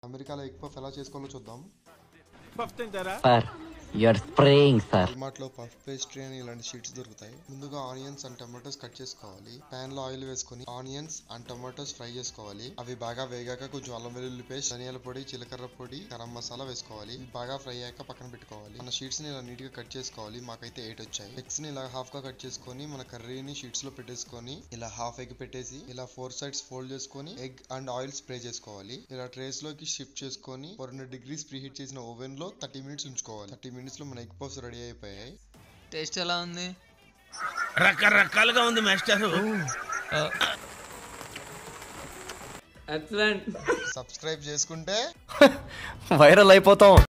అమెరికాలో egg puff ఎలా చేసుకోవాలో చూద్దాం sir you are spraying sir Walmart లో పఫ్ పేస్ట్రీ అని ఇలాంటి షీట్స్ దొరుకుతాయి ముందుగా ఆనియన్స్ అండ్ టమాటోస్ కట్ చేసుకోవాలి పాన్ లో ఆయిల్ వేసుకొని ఆనియన్స్ అండ్ టమాటోస్ ఫ్రై చేసుకోవాలి అవి బాగా వేగాక కొంచెం అల్లం వెల్లుల్లి పేస్ట్ ధనియాల పొడి జీలకర్ర పొడి గరం మసాలా వేసుకోవాలి ఇవి బాగా ఫ్రై అయ్యాక పక్కన పెట్టుకోవాలి మన షీట్స్ ని ఇలా నీట్ గా కట్ చేసుకోవాలి మాకైతే ఎయిట్ వచ్చాయి ఎగ్స్ ని ఇలా హాఫ్ గా కట్ చేసుకొని మన కర్రీని షీట్స్ లో పెట్టేసుకొని ఇలా హాఫ్ ఎగ్ పెట్టేసి ఇలా ఫోర్ సైడ్స్ ఫోల్డ్ చేసుకొని ఎగ్ అండ్ ఆయిల్ స్ప్రే చేసుకోవాలి ఇలా ట్రేస్ లోకి షిఫ్ట్ చేసుకొని four hundred degrees preheat చేసిన ఓవెన్ లో థర్టీ మినిట్స్ ఉంచుకోవాలి థర్టీ మినిట్స్ లో మన ఎగ్ పఫ్స్ రెడీ అయిపోయాయి టేస్ట్ ఎలా ఉంది రకరకాలుగా ఉంది మాస్టారు ఎక్సలెంట్ సబ్స్క్రైబ్ చేసుకుంటే వైరల్ అయిపోతాం